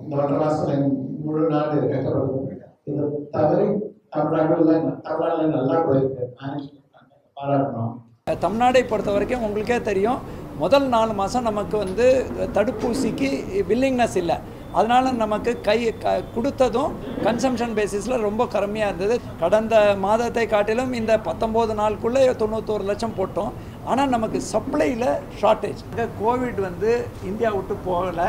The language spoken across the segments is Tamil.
இந்த ஒன்றரை மாசத்துல முழு நாடு கட்டப்படும் இதை தவறி தமிழ்நாடுல தமிழ்நாடுல நல்லா போயிருக்கு பாராட்டணும் தமிழ்நாடை பொறுத்த வரைக்கும் உங்களுக்கே தெரியும் முதல் நாலு மாதம் நமக்கு வந்து தடுப்பூசிக்கு வில்லிங்னஸ் இல்லை அதனால நமக்கு கை க கொடுத்ததும் கன்சம்ஷன் பேசிஸில் ரொம்ப கம்மியாக இருந்தது கடந்த மாதத்தை காட்டிலும் இந்த பத்தொம்போது நாளுக்குள்ளே தொண்ணூத்தோரு லட்சம் போட்டோம் ஆனால் நமக்கு சப்ளையில் ஷார்ட்டேஜ் கோவிட் வந்து இந்தியா விட்டு போகலை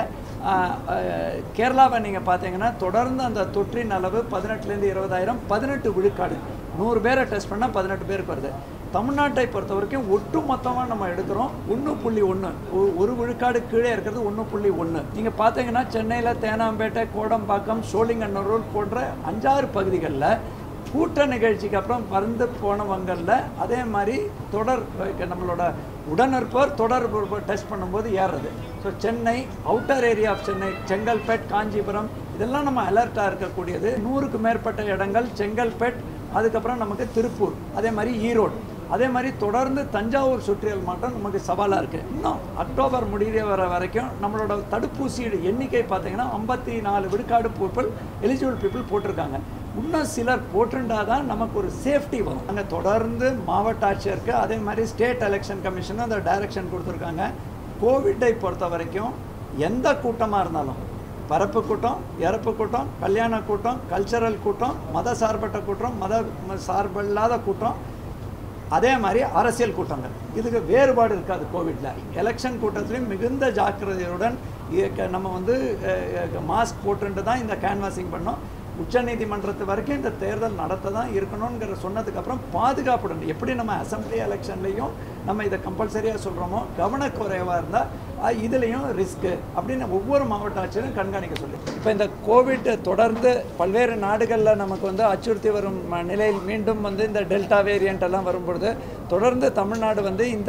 கேரளாவை நீங்கள் பார்த்தீங்கன்னா தொடர்ந்து அந்த தொற்றின் அளவு பதினெட்டுலேருந்து இருபதாயிரம் பதினெட்டு விழுக்காடு நூறு பேரை டெஸ்ட் பண்ணால் பதினெட்டு பேருக்கு வருது தமிழ்நாட்டை பொறுத்த வரைக்கும் ஒட்டு மொத்தமாக நம்ம எடுக்கிறோம் ஒன்று புள்ளி ஒன்று ஒரு விழுக்காடு கீழே இருக்கிறது ஒன்று புள்ளி ஒன்று நீங்கள் பார்த்தீங்கன்னா சென்னையில் தேனாம்பேட்டை கோடம்பாக்கம் சோழிங்கநல்லூர் போன்ற அஞ்சாறு பகுதிகளில் கூட்ட நிகழ்ச்சிக்கு அப்புறம் பறந்து போனவங்களில் அதே மாதிரி தொடர் நம்மளோட உடனிருப்பவர் தொடர் டெஸ்ட் பண்ணும்போது ஏறுறது so Chennai outer area of Chennai Chengalpet Kanchipuram இதெல்லாம் நம்ம அலர்ட்டாக இருக்கக்கூடியது நூறுக்கு மேற்பட்ட இடங்கள் செங்கல்பேட் அதுக்கப்புறம் நமக்கு திருப்பூர் அதே மாதிரி ஈரோடு அதே மாதிரி தொடர்ந்து தஞ்சாவூர் சுற்றியல் மாட்டம் நமக்கு சவாலாக இருக்குது இன்னும் அக்டோபர் முடிகிற வர வரைக்கும் நம்மளோட தடுப்பூசி எண்ணிக்கை பார்த்தீங்கன்னா ஐம்பத்தி நாலு விழுக்காடு பீப்புள் எலிஜிபிள் பீப்புள் போட்டிருக்காங்க இன்னும் சிலர் போட்டிருந்தா தான் நமக்கு ஒரு சேஃப்டி வரும் அங்கே தொடர்ந்து மாவட்ட ஆட்சியருக்கு அதே மாதிரி ஸ்டேட் எலெக்ஷன் கமிஷனும் அந்த டைரக்ஷன் கொடுத்துருக்காங்க கோவிட்டை பொறுத்த வரைக்கும் எந்த கூட்டமாக இருந்தாலும் பரப்பு கூட்டம் இறப்பு கூட்டம் கல்யாண கூட்டம் கல்ச்சரல் கூட்டம் மத சார்பற்ற கூட்டம் மத சார்பில்லாத கூட்டம் அதே மாதிரி அரசியல் கூட்டங்கள் இதுக்கு வேறுபாடு இருக்காது கோவிட்டில் எலெக்ஷன் கூட்டத்திலையும் மிகுந்த ஜாக்கிரதையுடன் நம்ம வந்து மாஸ்க் போட்டுட்டு தான் இந்த கேன்வாசிங் பண்ணோம் உச்சநீதிமன்றத்து வரைக்கும் இந்த தேர்தல் நடத்த தான் இருக்கணுங்கிற சொன்னதுக்கப்புறம் பாதுகாப்புடன் எப்படி நம்ம அசம்பிளி எலெக்ஷன்லேயும் நம்ம இதை கம்பல்சரியாக சொல்கிறோமோ கவனக்குறைவாக இருந்தால் இதுலேயும் ரிஸ்க்கு அப்படின்னு ஒவ்வொரு மாவட்ட ஆட்சியரும் கண்காணிக்க சொல்லி இப்போ இந்த கோவிட் தொடர்ந்து பல்வேறு நாடுகளில் நமக்கு வந்து அச்சுறுத்தி வரும் நிலையில் மீண்டும் வந்து இந்த டெல்டா வேரியண்ட் எல்லாம் வரும்பொழுது தொடர்ந்து தமிழ்நாடு வந்து இந்த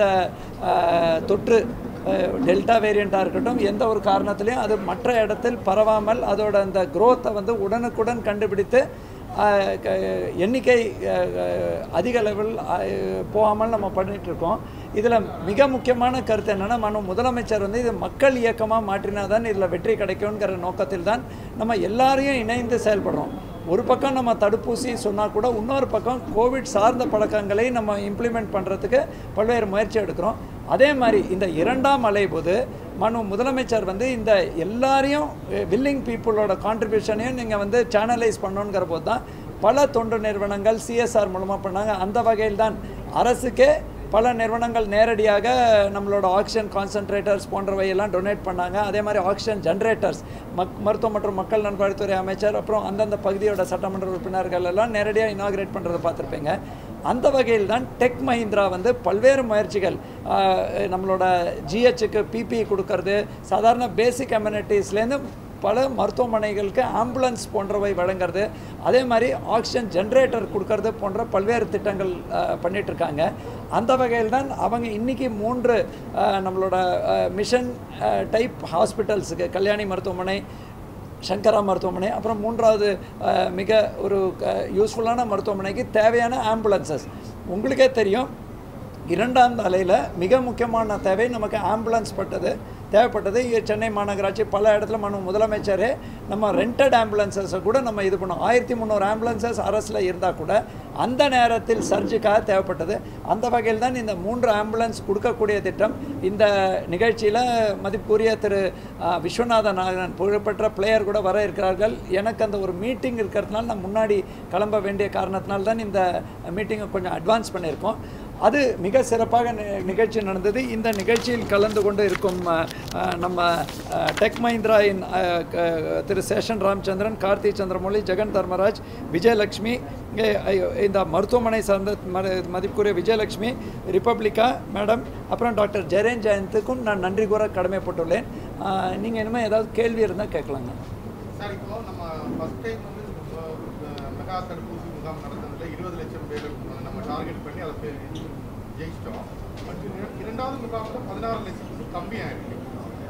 தொற்று டெல்டா வேரியண்ட்டாக இருக்கட்டும் எந்த ஒரு காரணத்துலையும் அது மற்ற இடத்தில் பரவாமல் அதோட அந்த குரோத்தை வந்து உடனுக்குடன் கண்டுபிடித்து எண்ணிக்கை அதிக அளவில் போகாமல் நம்ம பண்ணிகிட்ருக்கோம் இதில் மிக முக்கியமான கருத்து என்னென்னா மனு முதலமைச்சர் வந்து இது மக்கள் இயக்கமாக மாற்றினா தான் இதில் வெற்றி கிடைக்குங்கிற நோக்கத்தில் தான் நம்ம எல்லாரையும் இணைந்து செயல்படுறோம் ஒரு பக்கம் நம்ம தடுப்பூசி சொன்னால் கூட இன்னொரு பக்கம் கோவிட் சார்ந்த பழக்கங்களை நம்ம இம்ப்ளிமெண்ட் பண்ணுறதுக்கு பல்வேறு முயற்சி எடுக்கிறோம் அதே மாதிரி இந்த இரண்டாம் அலை போது மனு முதலமைச்சர் வந்து இந்த எல்லாரையும் வில்லிங் பீப்புளோட கான்ட்ரிபியூஷனையும் நீங்கள் வந்து சேனலைஸ் பண்ணணுங்கிற போது தான் பல தொண்டு நிறுவனங்கள் சிஎஸ்ஆர் மூலமாக பண்ணாங்க அந்த வகையில் தான் அரசுக்கே பல நிறுவனங்கள் நேரடியாக நம்மளோட ஆக்சிஜன் கான்சன்ட்ரேட்டர்ஸ் போன்றவையெல்லாம் டொனேட் பண்ணாங்க அதே மாதிரி ஆக்சிஜன் ஜென்ரேட்டர்ஸ் மக் மருத்துவ மற்றும் மக்கள் நல்வாழ்வுத்துறை அமைச்சர் அப்புறம் அந்தந்த பகுதியோட சட்டமன்ற உறுப்பினர்கள் எல்லாம் நேரடியாக இனாகிரேட் பண்ணுறதை பார்த்துருப்பீங்க அந்த வகையில் தான் டெக் மஹிந்திரா வந்து பல்வேறு முயற்சிகள் நம்மளோட ஜிஹெச்சுக்கு பிபி கொடுக்கறது சாதாரண பேசிக் அம்யூனிட்டிஸ்லேருந்து பல மருத்துவமனைகளுக்கு ஆம்புலன்ஸ் போன்றவை வழங்குறது அதே மாதிரி ஆக்சிஜன் ஜென்ரேட்டர் கொடுக்கறது போன்ற பல்வேறு திட்டங்கள் பண்ணிகிட்ருக்காங்க அந்த வகையில் தான் அவங்க இன்றைக்கி மூன்று நம்மளோட மிஷன் டைப் ஹாஸ்பிட்டல்ஸுக்கு கல்யாணி மருத்துவமனை சங்கரா மருத்துவமனை அப்புறம் மூன்றாவது மிக ஒரு யூஸ்ஃபுல்லான மருத்துவமனைக்கு தேவையான ஆம்புலன்சஸ் உங்களுக்கே தெரியும் இரண்டாம் அலையில் மிக முக்கியமான தேவை நமக்கு ஆம்புலன்ஸ் பட்டது தேவைப்பட்டது சென்னை மாநகராட்சி பல இடத்துல மனு முதலமைச்சரே நம்ம ரெண்டட் ஆம்புலன்சஸை கூட நம்ம இது பண்ணோம் ஆயிரத்தி முந்நூறு ஆம்புலன்சஸ் அரசில் இருந்தால் கூட அந்த நேரத்தில் சர்ஜுக்காக தேவைப்பட்டது அந்த வகையில் தான் இந்த மூன்று ஆம்புலன்ஸ் கொடுக்கக்கூடிய திட்டம் இந்த நிகழ்ச்சியில் மதிப்புக்குரிய திரு விஸ்வநாதன் நாகரன் புகழ்பெற்ற பிளேயர் கூட வர இருக்கிறார்கள் எனக்கு அந்த ஒரு மீட்டிங் இருக்கிறதுனால நான் முன்னாடி கிளம்ப வேண்டிய காரணத்தினால தான் இந்த மீட்டிங்கை கொஞ்சம் அட்வான்ஸ் பண்ணியிருக்கோம் அது மிக சிறப்பாக நிகழ்ச்சி நடந்தது இந்த நிகழ்ச்சியில் கலந்து கொண்டு இருக்கும் நம்ம டெக் மஹிந்திராவின் திரு சேஷன் ராமச்சந்திரன் கார்த்தி சந்திரமௌலி ஜெகன் தர்மராஜ் விஜயலட்சுமி இந்த மருத்துவமனை சார்ந்த மதிப்புக்குரிய விஜயலட்சுமி ரிப்பப்ளிகா மேடம் அப்புறம் டாக்டர் ஜெயரேன் ஜெயந்த்துக்கும் நான் நன்றி கூற கடமைப்பட்டுள்ளேன் நீங்கள் இனிமேல் ஏதாவது கேள்வி இருந்தால் கேட்கலாங்க சார் இப்போ நம்ம ஃபர்ஸ்ட் டைம் வந்து மெகா தடுப்பூசி முகாம் நடந்ததில் இருபது லட்சம் பேர் நம்ம டார்கெட் பண்ணி அதை ஜெயிச்சிட்டோம் பட் இரண்டாவது முகாமில் பதினாறு லட்சத்துக்கு கம்மியாக இருக்கு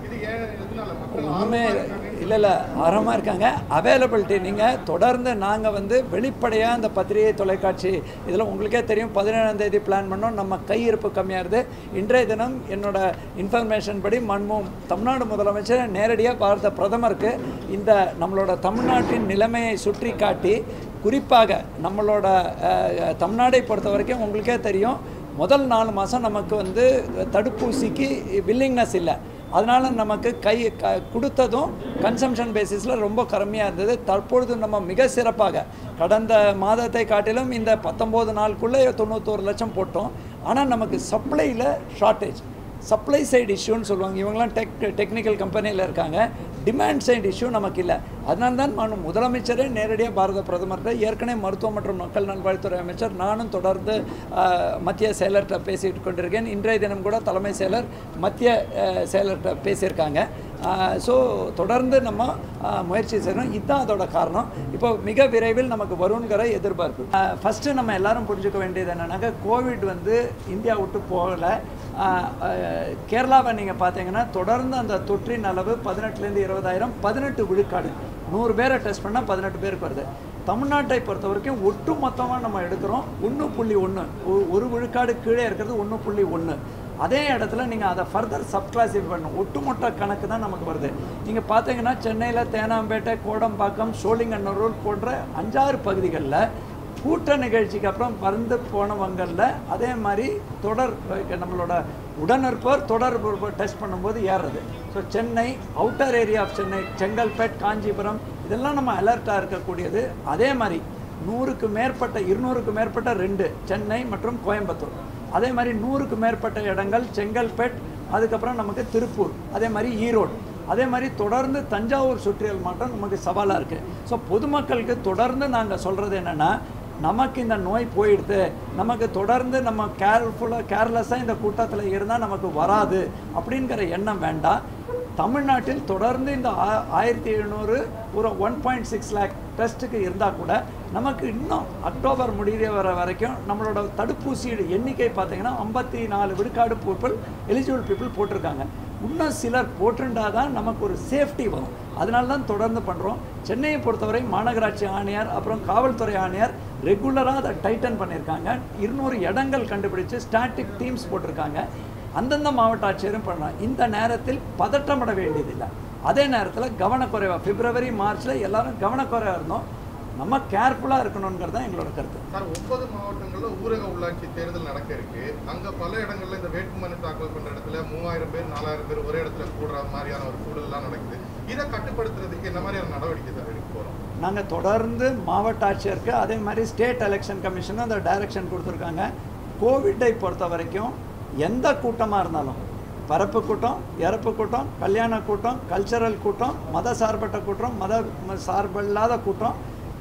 இது ஏன் எதனால மக்கள் ஒன்றுமே ஆர்வமா இருக்காங்க? இல்லை இல்லை ஆர்வமாக இருக்காங்க அவைலபிலிட்டி நீங்கள் தொடர்ந்து நாங்கள் வந்து வெளிப்படையாக இந்த பத்திரிகை தொலைக்காட்சி இதில் உங்களுக்கே தெரியும் பதினேழாம் தேதி பிளான் பண்ணோம் நம்ம கையிருப்பு கம்மியாக இருது இன்றைய தினம் என்னோட இன்ஃபர்மேஷன் படி மன்மோகன் தமிழ்நாடு முதலமைச்சர் நேரடியாக பாரத பிரதமருக்கு இந்த நம்மளோட தமிழ்நாட்டின் நிலைமையை சுற்றி காட்டி குறிப்பாக நம்மளோட அஹ், தமிழ்நாடை பொறுத்த வரைக்கும் உங்களுக்கே தெரியும் முதல் நாலு மாதம் நமக்கு வந்து தடுப்பூசிக்கு வில்லிங்னஸ் இல்லை அதனால் நமக்கு கை க கொடுத்ததும் கன்சம்ஷன் பேசிஸில் ரொம்ப கம்மியாக இருந்தது தற்பொழுது நம்ம மிக சிறப்பாக கடந்த மாதத்தை காட்டிலும் இந்த பத்தொம்போது நாளுக்குள்ளே தொண்ணூத்தோரு லட்சம் போட்டோம் ஆனால் நமக்கு சப்ளையில் ஷார்ட்டேஜ் சப்ளை சைடு இஷ்யூன்னு சொல்லுவாங்க இவங்கெல்லாம் டெக் டெக்னிக்கல் கம்பெனியில் இருக்காங்க டிமாண்ட் சைடு இஷ்யூ நமக்கு இல்லை அதனால தான் நான் முதலமைச்சரே நேரடியாக பாரத பிரதமர்கிட்ட ஏற்கனவே மருத்துவம் மற்றும் மக்கள் நல்வாழ்வுத்துறை அமைச்சர் நானும் தொடர்ந்து ஆஹ், மத்திய செயலர்கிட்ட பேசிட்டு கொண்டிருக்கேன் இன்றைய தினம் கூட தலைமை செயலர் மத்திய ஆஹ், செயலர்கிட்ட பேசியிருக்காங்க ஸோ தொடர்ந்து நம்ம ஆஹ், முயற்சி செய்யணும் இதுதான் அதோட காரணம் இப்போ மிக விரைவில் நமக்கு வருங்கிற எதிர்பார்ப்பு ஃபஸ்ட்டு நம்ம எல்லாரும் புரிஞ்சுக்க வேண்டியது என்னன்னாக்கா கோவிட் வந்து இந்தியா விட்டு போகலை ஆஹ், ஆஹ், கேரளாவை நீங்கள் பார்த்தீங்கன்னா தொடர்ந்து அந்த தொற்றின் அளவு பதினெட்டுலேருந்து இருபதாயிரம் பதினெட்டு விழுக்காடு நூறு பேரை டெஸ்ட் பண்ணால் பதினெட்டு பேருக்கு வருது தமிழ்நாட்டை பொறுத்த வரைக்கும் ஒட்டு மொத்தமாக நம்ம எடுக்கிறோம் ஒன்று புள்ளி ஒன்று ஒரு விழுக்காடு கீழே இருக்கிறது ஒன்று புள்ளி ஒன்று அதே இடத்துல நீங்கள் அதை ஃபர்தர் சப்கிளாசிஃபை பண்ணணும் ஒட்டுமொத்த கணக்கு தான் நமக்கு வருது நீங்கள் பார்த்தீங்கன்னா சென்னையில் தேனாம்பேட்டை கோடம்பாக்கம் சோழிங்கநல்லூர் போன்ற அஞ்சாறு பகுதிகளில் கூட்ட நிகழ்ச்சிக்கு அப்புறம் வந்து போனவங்களில் அதே மாதிரி தொடர் அஹ், நம்மளோட உடனிருப்போர் தொடர் டெஸ்ட் பண்ணும்போது ஏறுறது so Chennai outer area of Chennai Chengalpet Kanchipuram இதெல்லாம் நம்ம அலர்ட்டாக இருக்கக்கூடியது அதே மாதிரி நூறுக்கு மேற்பட்ட இருநூறுக்கு மேற்பட்ட ரெண்டு சென்னை மற்றும் கோயம்புத்தூர் அதே மாதிரி நூறுக்கு மேற்பட்ட இடங்கள் செங்கல்பேட் அதுக்கப்புறம் நமக்கு திருப்பூர் அதே மாதிரி ஈரோடு அதே மாதிரி தொடர்ந்து தஞ்சாவூர் சுற்றியல் மாட்டம் நமக்கு சவாலாக இருக்குது ஸோ பொதுமக்களுக்கு தொடர்ந்து நாங்கள் சொல்கிறது என்னென்னா நமக்கு இந்த நோய் போயிடுது நமக்கு தொடர்ந்து நம்ம கேர்ஃபுல்லாக கேர்லெஸ்ஸாக இந்த கூட்டத்தில் இருந்தால் நமக்கு வராது அப்படிங்கிற எண்ணம் வேண்டாம் தமிழ்நாட்டில் தொடர்ந்து இந்த ஆ- ஆயிரத்தி எழுநூறு ஒரு ஒன் பாயிண்ட் சிக்ஸ் லேக் டெஸ்ட்டுக்கு இருந்தால் கூட நமக்கு இன்னும் அக்டோபர் முடிகிற வர வரைக்கும் நம்மளோட தடுப்பூசி எண்ணிக்கை பார்த்தீங்கன்னா ஐம்பத்தி நாலு விழுக்காடு பீப்புள் எலிஜிபிள் பீப்புள் போட்டிருக்காங்க இன்னும் சிலர் போட்டிருந்தா தான் நமக்கு ஒரு சேஃப்டி வரும் அதனால தான் தொடர்ந்து பண்ணுறோம் சென்னையை பொறுத்தவரை மாநகராட்சி ஆணையர் அப்புறம் காவல்துறை ஆணையர் ரெகுலராக அதை டைட்டன் பண்ணியிருக்காங்க இருநூறு இடங்கள் கண்டுபிடிச்சு ஸ்டாட்டிக் டீம்ஸ் போட்டிருக்காங்க அந்தந்த மாவட்ட ஆட்சியரும் பண்ணலாம் இந்த நேரத்தில் பதட்டப்பட வேண்டியதில்லை அதே நேரத்தில் கவனக்குறைவாக பிப்ரவரி மார்ச்சில் எல்லாரும் கவனக்குறைவாக இருந்தோம் நம்ம கேர்ஃபுல்லாக இருக்கணுங்கிறது தான் எங்களோட கருத்து சார் ஒன்பது மாவட்டங்கள்ல ஊரக உள்ளாட்சி தேர்தல் நடக்க இருக்கு அங்க பல இடங்கள்ல இந்த வேட்புமனு தாக்கல் பண்ற இடத்துல மூவாயிரம் பேர் நாலாயிரம் பேர் ஒரே இடத்துல கூடுற மாதிரியான ஒரு சூழல்லாம் நடக்குது இதை கட்டுப்படுத்துறதுக்கு என்ன மாதிரியான நடவடிக்கை சார் எடுக்க போறோம் நாங்கள் தொடர்ந்து மாவட்ட ஆட்சியருக்கு அதே மாதிரி ஸ்டேட் எலெக்ஷன் கமிஷனும் அந்த டைரக்ஷன் கொடுத்துருக்காங்க கோவிட்டை பொறுத்த வரைக்கும் எந்த கூட்டமாக இருந்தாலும் பரப்பு கூட்டம் இறப்பு கூட்டம் கல்யாண கூட்டம் கல்ச்சரல் கூட்டம் மத சார்பற்ற கூட்டம் மத ம- சார்பில்லாத கூட்டம்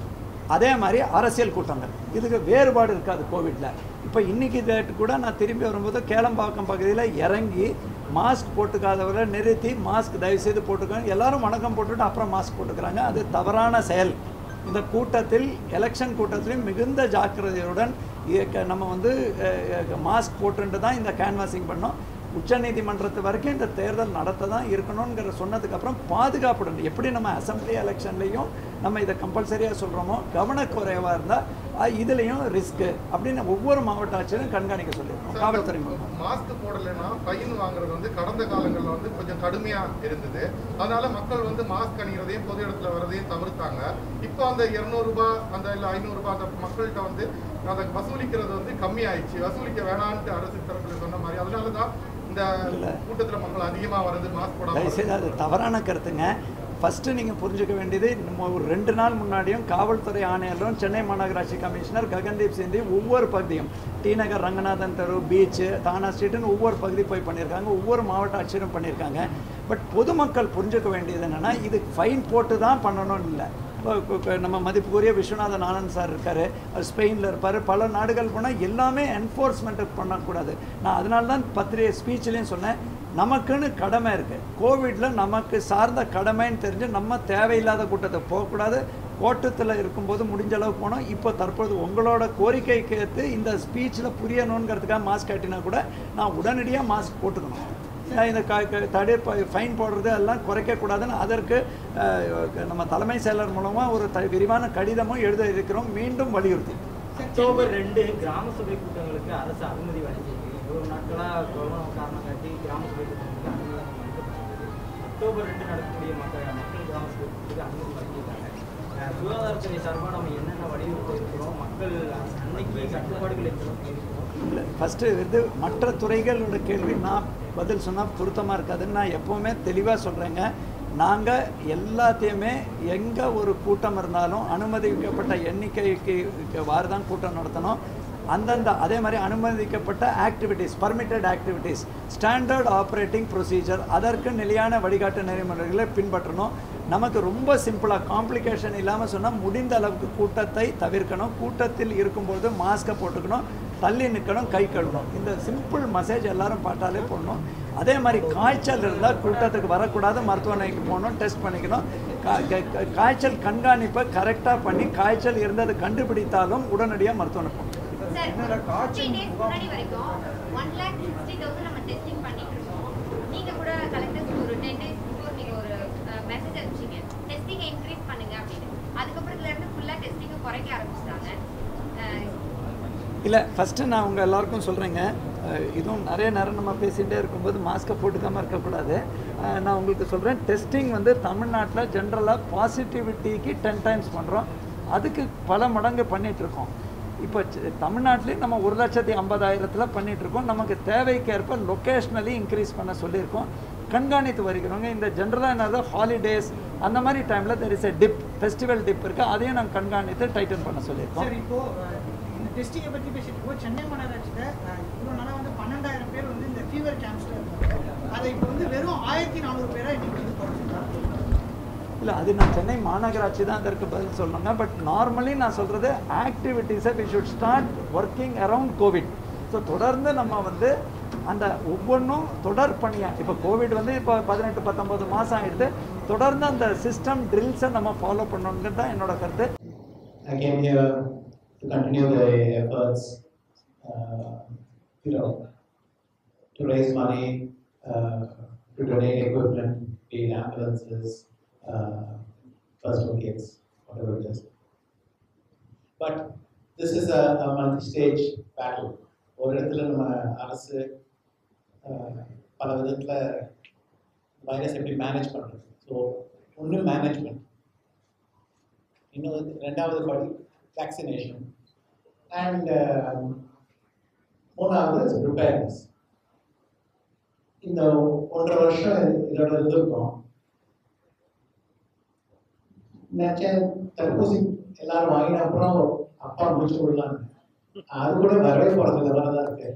அதே மாதிரி அரசியல் கூட்டங்கள் இதுக்கு வேறுபாடு இருக்காது கோவிட்டில் இப்போ இன்னைக்கு டேட் கூட நான் திரும்பி வரும்போது கேளம்பாக்கம் பகுதியில் இறங்கி மாஸ்க் போட்டுக்காதவரை நிறுத்தி மாஸ்க் தயவுசெய்து போட்டுக்கோங்க எல்லாரும் வணக்கம் போட்டுட்டு அப்புறம் மாஸ்க் போட்டுக்கிறாங்க அது தவறான செயல் இந்த கூட்டத்தில் எலெக்ஷன் கூட்டத்திலையும் மிகுந்த ஜாக்கிரதையுடன் இயக்க- நம்ம வந்து மாஸ்க் போட்டுட்டு தான் இந்த கேன்வாசிங் பண்ணோம் உச்சநீதிமன்றத்து வரைக்கும் இந்த தேர்தல் நடத்த தான் இருக்கணுங்கிற சொன்னதுக்கு அப்புறம் பாதுகாப்புடன் எப்படி நம்ம அசம்பிளி எலெக்ஷன்லேயும் நம்ம இதை கம்பல்சரியாக சொல்கிறோமோ கவனக்குறைவாக இருந்தால் இதுலேயும் ரிஸ்க்கு அப்படின்னு ஒவ்வொரு மாவட்ட ஆட்சியரும் கண்காணிக்க சொல்லியிருக்கோம் காவல்துறை மூலம். மாஸ்க் போடலைன்னா ஃபைன் வாங்குறது வந்து கடந்த காலங்கள்ல வந்து கொஞ்சம் கடுமையா இருந்தது அதனால மக்கள் வந்து மாஸ்க் அணிகிறதையும் பொது இடத்துல வர்றதையும் தவிர்த்தாங்க இப்போ அந்த 200 ரூபாய் அந்த இல்ல ஐநூறு ரூபாய் அந்த மக்கள்கிட்ட வந்து அதை வசூலிக்கிறது வந்து கம்மியாயிடுச்சு வசூலிக்க வேணான்ட்டு அரசு தரப்புல சொன்ன மாதிரி அதனால தான் இந்த கூட்டத்துல மக்கள் அதிகமா வர்றது மாஸ்க் போடாம தயவுசெய்து அது தவறான கருத்துங்க ஃபஸ்ட்டு நீங்கள் புரிஞ்சுக்க வேண்டியது நம்ம ஒரு ரெண்டு நாள் முன்னாடியும் காவல்துறை ஆணையரும் சென்னை மாநகராட்சி கமிஷனர் ககன்தீப் சிந்தி ஒவ்வொரு பகுதியும் டி நகர் ரங்கநாதன் தெரு பீச்சு தானா ஸ்ட்ரீட்னு ஒவ்வொரு பகுதி போய் பண்ணியிருக்காங்க ஒவ்வொரு மாவட்ட ஆட்சியரும் பண்ணியிருக்காங்க பட் பொதுமக்கள் புரிஞ்சுக்க வேண்டியது என்னென்னா இது ஃபைன் போட்டு தான் பண்ணணும்னு இல்லை இப்போ இப்போ- இப்போ நம்ம மதிப்புக்குரிய விஸ்வநாதன் ஆனந்த் சார் இருக்கார் அவர் ஸ்பெயினில் இருப்பார் பல நாடுகள் போனால் எல்லாமே என்ஃபோர்ஸ்மெண்ட்டு பண்ணக்கூடாது நான் அதனால தான் பத்திரிகை ஸ்பீச்லேயும் சொன்னேன் நமக்குன்னு கடமை இருக்குது கோவிடில் நமக்கு சார்ந்த கடமைன்னு தெரிஞ்சு நம்ம தேவையில்லாத கூட்டத்தை போகக்கூடாது கோட்டத்தில் இருக்கும்போது முடிஞ்ச அளவு போனோம் இப்போ தற்போது உங்களோட கோரிக்கைக்கு ஏற்று இந்த ஸ்பீச்சில் புரியணுங்கிறதுக்காக மாஸ்க் கட்டினா கூட நான் உடனடியாக மாஸ்க் போட்டுக்கணும் அஹ் இந்த க க- தடை ஃபைன் போடுறது எல்லாம் குறைக்கக்கூடாதுன்னு அதற்கு அஹ், நம்ம தலைமை செயலர் மூலமாக ஒரு த விரிவான கடிதமும் எழுத இருக்கிறோம் மீண்டும் வலியுறுத்தி அக்டோபர் ரெண்டு கிராம சபை கூட்டங்களுக்கு அரசு அனுமதி வழங்கியிருக்கு ஒரு நாட்களாக கொரோனா காரணம் காட்டி கிராம சபை கூட்டங்களுக்கு அனுமதி வழங்கப்பட்டது அக்டோபர் ரெண்டு நடக்கக்கூடிய மக்கள் மக்கள் கிராம சபை கூட்டத்துக்கு அனுமதி வழங்கியிருக்காங்க அஹ் சுகாதாரத்துறை சார்பாக நம்ம என்னென்ன வலியுறுத்தி இருக்கிறோம் மக்கள் அன்னைக்கு கட்டுப்பாடுகள் இருக்கிறோம் இல்லை ஃபஸ்ட்டு இது மற்ற துறைகளோட கேள்வி நான் பதில் சொன்னால் பொருத்தமாக இருக்காதுன்னு நான் எப்போவுமே தெளிவாக சொல்கிறேங்க நாங்கள் எல்லாத்தையுமே எங்கே ஒரு கூட்டம் இருந்தாலும் அனுமதிக்கப்பட்ட எண்ணிக்கைக்கு வாறு தான் கூட்டம் நடத்தணும் அந்தந்த அதே மாதிரி அனுமதிக்கப்பட்ட activities permitted activities standard operating procedure அதற்கு நிலையான வழிகாட்டு நெறிமுறைகளை பின்பற்றணும் நமக்கு ரொம்ப சிம்பிளாக காம்ப்ளிகேஷன் இல்லாமல் சொன்னால் முடிந்த அளவுக்கு கூட்டத்தை தவிர்க்கணும் கூட்டத்தில் இருக்கும்போது மாஸ்க்கை போட்டுக்கணும் தள்ளி நிற்கணும் கை கழுவணும் இந்த சிம்பிள் மெசேஜ் எல்லாரும் பார்த்தாலே போடணும் அதே மாதிரி காய்ச்சல் இருந்தால் கூட்டத்துக்கு வரக்கூடாது மருத்துவமனைக்கு போகணும் டெஸ்ட் பண்ணிக்கணும் கா- கா- கா- காய்ச்சல் கண்காணிப்பை கரெக்டாக பண்ணி காய்ச்சல் இருந்தது கண்டுபிடித்தாலும் உடனடியாக மருத்துவமனை போகணும் சார் என்னோட காய்ச்சல் 15 days முன்னாடி வரைக்கும் ஒன் லேக் சிக்ஸ்டி தௌசண்ட் நம்ம டெஸ்டிங் பண்ணிட்டு இருக்கோம் நீங்க கூட கலெக்டர்ஸ் ஒரு டென் டேஸ் பிஃபோர் நீங்க ஒரு மெசேஜ் அனுப்பிச்சீங்க டெஸ்டிங்கை இன்க்ரீஸ் பண்ணுங்க அப்படின்னு அதுக்கப்புறத்துல இருந்து ஃபுல்லா டெஸ்டிங்கை குறைக்க ஆரம்பிச்சிட்டாங்க இல்லை ஃபஸ்ட்டு நான் உங்கள் எல்லாருக்கும் சொல்கிறேங்க இதுவும் நிறைய நேரம் நம்ம பேசிகிட்டே இருக்கும்போது மாஸ்க்கை போட்டுக்காமல் இருக்கக்கூடாது அஹ், நான் உங்களுக்கு சொல்கிறேன் டெஸ்டிங் வந்து தமிழ்நாட்டில் ஜென்ரலாக பாசிட்டிவிட்டிக்கு டென் டைம்ஸ் பண்ணுறோம் அதுக்கு பல மடங்கு பண்ணிகிட்ருக்கோம் இப்போ ச- தமிழ்நாட்டிலே நம்ம ஒரு லட்சத்தி ஐம்பதாயிரத்தில் பண்ணிகிட்ருக்கோம் நமக்கு தேவைக்கேற்ப லொக்கேஷ்னலி இன்க்ரீஸ் பண்ண சொல்லியிருக்கோம் கண்காணித்து வருகிறோங்க இந்த ஜென்ரலாக என்னது ஹாலிடேஸ் அந்த மாதிரி டைமில் there is a dip festival dip இருக்குது அதையும் நாங்கள் கண்காணித்து டைட்டன் பண்ண சொல்லியிருக்கோம் சார் இப்போ அஹ், இந்த டெஸ்டிங்கை பற்றி பேசிட்டு இருக்கோம் சென்னை மாநகராட்சியில் இவ்வளோ நாளாக வந்து பன்னெண்டாயிரம் பேர் வந்து இந்த ஃபீவர் கேம்ப்ஸில் இருந்தாங்க அதை இப்போ வந்து வெறும் ஆயிரத்தி நானூறு பேராக இன்னைக்கு வந்து குறைச்சிருக்காங்க இல்லை அது நான் சென்னை மாநகராட்சி தான் அதற்கு பதில் சொல்லணுங்க பட் நார்மலி நான் சொல்கிறது ஆக்டிவிட்டீஸை we should start working around COVID so தொடர்ந்து நம்ம வந்து அந்த ஒவ்வொன்றும் தொடர் பணியாக இப்போ கோவிட் வந்து இப்போ பதினெட்டு பத்தொம்பது மாதம் ஆயிடுது தொடர்ந்து அந்த சிஸ்டம் ட்ரில்ஸை நம்ம ஃபாலோ பண்ணணுங்கிறது தான் என்னோட கருத்து I came here to continue the efforts, uh, you know, to raise money, uh, to donate equipment, be it ambulances, uh, first aid kits, whatever it is. But this is a, a multi-stage battle. ஒரு இடத்துல நம்ம அரசு uh, பல விதத்தில் வைரஸ் எப்படி மேனேஜ் பண்ணுறது ஸோ ஒன்று மேனேஜ்மெண்ட் இன்னொரு ரெண்டாவது படி வேக்சினேஷன் அண்ட் மூணாவது ப்ரிப்பேர்னஸ் இந்த ஒன்றரை வருஷம் இதோட இருந்திருக்கோம் நினைச்சேன் தடுப்பூசி எல்லாரும் வாங்கின அப்புறம் அப்பா முடிச்சு விடலான்னு அது கூட வரவே போறது வரதான் இருக்கு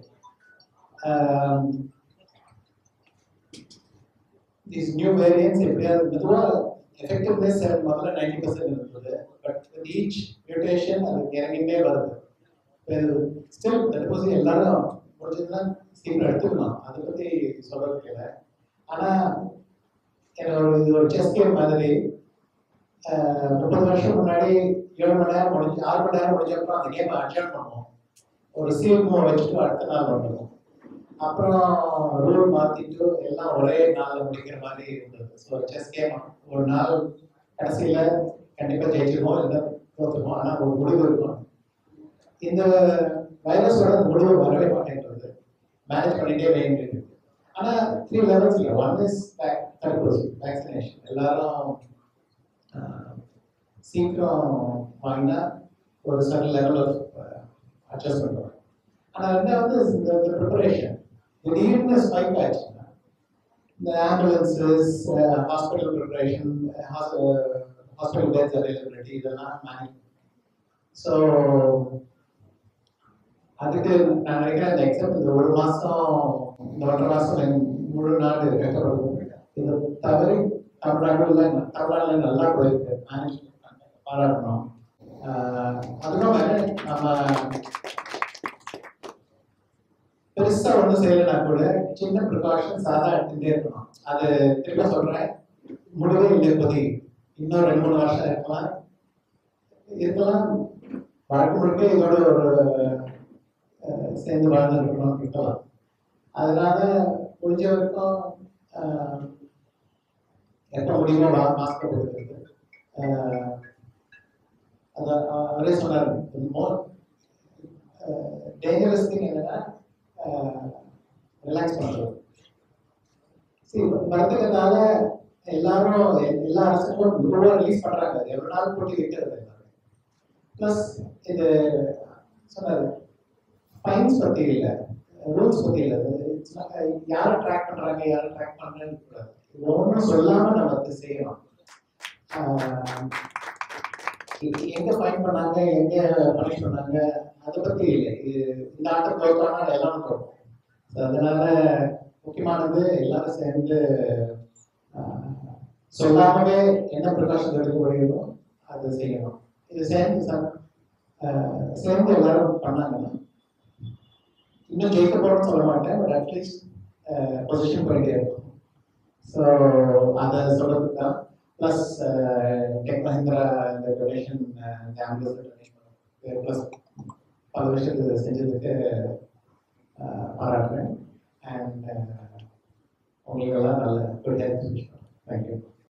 these new variants எப்படியாவது மெதுவாக எஃபெக்டிவ்னஸ் முதல்ல நைன்டி பர்சன்ட் இருந்தது பட் வித் ஈச் மியூட்டேஷன் அது இறங்கிட்டே வருது ஸ்டில் தடுப்பூசி எல்லாரும் முடிஞ்சதுன்னா சீக்கிரம் எடுத்துக்கணும் அதை பற்றி சொல்றதுக்கு இல்லை ஆனால் எனக்கு ஒரு இது ஒரு செஸ் கேம் மாதிரி அஹ், முப்பது வருஷம் முன்னாடி ஏழு மணி நேரம் முடிஞ்சு ஆறு மணி நேரம் முடிஞ்சப்பறம் அந்த கேமை அட்ஜாயின் பண்ணுவோம் ஒரு சீல் மூவ் வச்சுட்டு அடுத்த நாள் வந்துடும் அப்புறம் ரூல் மாத்திட்டு எல்லாம் ஒரே நாள்ல முடிக்கிற மாதிரி இருந்தது ஸோ செஸ் கேம் ஒரு நாள் கடைசியில கண்டிப்பா ஜெயிச்சிருவோம் இல்லை தோத்துருவோம் ஆனா ஒரு முடிவு இருக்கும் இந்த வைரஸோட முடிவு வரவே மாட்டேன்றது மேனேஜ் பண்ணிட்டே வேண்டியது ஆனா த்ரீ லெவல்ஸ் இல்லை ஒன் இஸ் தடுப்பூசி வேக்சினேஷன் எல்லாரும் ஆஹ், சீக்கிரம் வாங்கினா ஒரு சர்டன் லெவல் ஆஃப் அட்ஜஸ்ட்மெண்ட் வரும் ஆனா ரெண்டாவது இந்த ப்ரிப்பரேஷன் திடீர்னு ஸ்பைக் ஆச்சுன்னா இந்த ambulances hospital preparation hospital beds availability இதெல்லாம் மேனேஜ் ஸோ அதுக்கு நான் நினைக்கிறேன் இந்த எக்ஸாம்பிள் இந்த ஒரு மாசம் இந்த ஒன்றரை மாசம் எங்க முழு நாடு கஷ்டப்படும் இதை தவிர தமிழ்நாடுல தமிழ்நாடுல நல்லா போயிருக்கு மேனேஜ் பாராட்டணும் ஆஹ் அதுவும் நம்ம பெருசா ஒண்ணும் செய்யலைனா கூட சின்ன ப்ரிகாஷன் சாதா எடுத்துட்டே இருக்கணும் அது திரும்ப சொல்றேன் முடிவே இல்லை இப்போதைக்கு இன்னும் ரெண்டு மூணு வருஷம் இருக்கலாம் இருக்கலாம் வழக்கு முழுக்க இதோட ஒரு அஹ், சேர்ந்து வாழ்ந்து இருக்கணும் இருக்கலாம் அதனால முடிஞ்ச வரைக்கும் ஆஹ், எப்போ முடியுமோ மாஸ்க் போட்டுக்கிறது ஆஹ், அதான் ஆஹ், அவரே சொன்னார் மோர் டேஞ்சரஸ் திங் என்னன்னா ரிலாக்ஸ் பண்ணுறது சரி வரதுனால எல்லாரும் எ- எல்லா அரசுக்கும் மெதுவாக ரிலீஸ் பண்றாங்க எவ்வளவு நாள் போட்டு வைக்கிறது எல்லாரும் ப்ளஸ் இது சொன்னாரு ஃபைன்ஸ் பத்தி இல்லை ரூல்ஸ் பத்தி இல்லை It's not- யாரை ட்ராக் பண்றாங்க யாரை ட்ராக் பண்றேன்னு கூடாது ஒன்றும் சொல்லாம நம்ம அதை செய்யணும் ஆஹ் எ- எங்க ஃபைன் பண்ணாங்க எங்க பனிஷ் பண்ணாங்க அதை பத்தி இல்லை இது இந்த ஆட்டம் தோற்றானா எல்லாரும் தோற்கும் So அதனால முக்கியமானது எல்லாரும் சேர்ந்து ஆஹ், சொல்லாமவே என்ன ப்ரிகாஷன் எடுக்க முடியுமோ அதை செய்யணும் இது சேர்ந்து ச- ஆஹ், சேர்ந்து எல்லாரும் பண்ணாங்கன்னா இன்னும் ஜெயிக்க போறோம்னு சொல்ல மாட்டேன் பட் அட்லீஸ்ட் பொசிஷன் போயிட்டே இருக்கும் ஸோ அதை சொல்றதுக்கு தான் ப்ளஸ் டெக் மஹிந்திரா இந்த டொனேஷன் இந்த ஆம்புலன்ஸ் டொனேஷன் ப்ளஸ் பல விஷயத்தை செஞ்சதுக்கு ஆஹ், பாராட்டுறேன் அண்ட் உங்களுக்கு எல்லாம் நல்ல குட் ஹெல்த் தேங்க்யூ